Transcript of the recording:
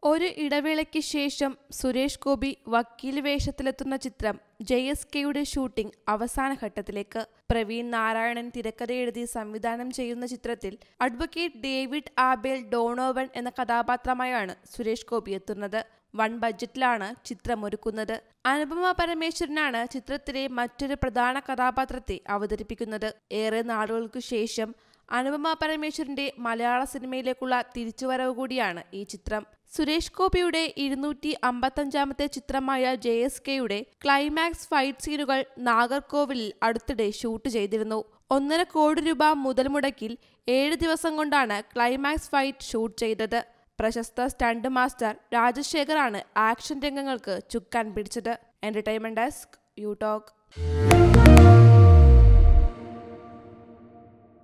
ഒരു ഇടവേളയ്ക്ക് ശേഷം സുരേഷ് ഗോപി വക്കീൽ വേഷത്തിലെത്തുന്ന ചിത്രം ജെ എസ് കെയുടെ ഷൂട്ടിംഗ് അവസാന ഘട്ടത്തിലേക്ക് പ്രവീൺ നാരായണൻ തിരക്കഥ എഴുതി സംവിധാനം ചെയ്യുന്ന ചിത്രത്തിൽ അഡ്വക്കേറ്റ് ഡേവിഡ് ആബേൽ ഡോണോവൻ എന്ന കഥാപാത്രമായാണ് സുരേഷ് ഗോപി എത്തുന്നത് വൺ ബഡ്ജറ്റിലാണ് ചിത്രമൊരുക്കുന്നത് അനുപമ പരമേശ്വരനാണ് ചിത്രത്തിലെ മറ്റൊരു പ്രധാന കഥാപാത്രത്തെ അവതരിപ്പിക്കുന്നത് ഏറെ നാളുകൾക്കു ശേഷം അനുപമ പരമേശ്വരന്റെ മലയാള സിനിമയിലേക്കുള്ള തിരിച്ചുവരവ് കൂടിയാണ് ഈ ചിത്രം സുരേഷ് ഗോപിയുടെ ഇരുന്നൂറ്റി അമ്പത്തഞ്ചാമത്തെ ചിത്രമായ ജെ എസ് കെയുടെ ക്ലൈമാക്സ് ഫൈറ്റ് സീനുകൾ നാഗർകോവിലിൽ അടുത്തിടെ ഷൂട്ട് ചെയ്തിരുന്നു ഒന്നര കോടി രൂപ മുതൽ മുടക്കിൽ ഏഴ് ദിവസം കൊണ്ടാണ് ക്ലൈമാക്സ് ഫൈറ്റ് ഷൂട്ട് ചെയ്തത് പ്രശസ്ത സ്റ്റണ്ട് മാസ്റ്റർ രാജശേഖറാണ് ആക്ഷൻ രംഗങ്ങൾക്ക് ചുക്കാൻ പിടിച്ചത് എന്റർടൈൻമെന്റ് ഡെസ്ക് യു ടോക്ക്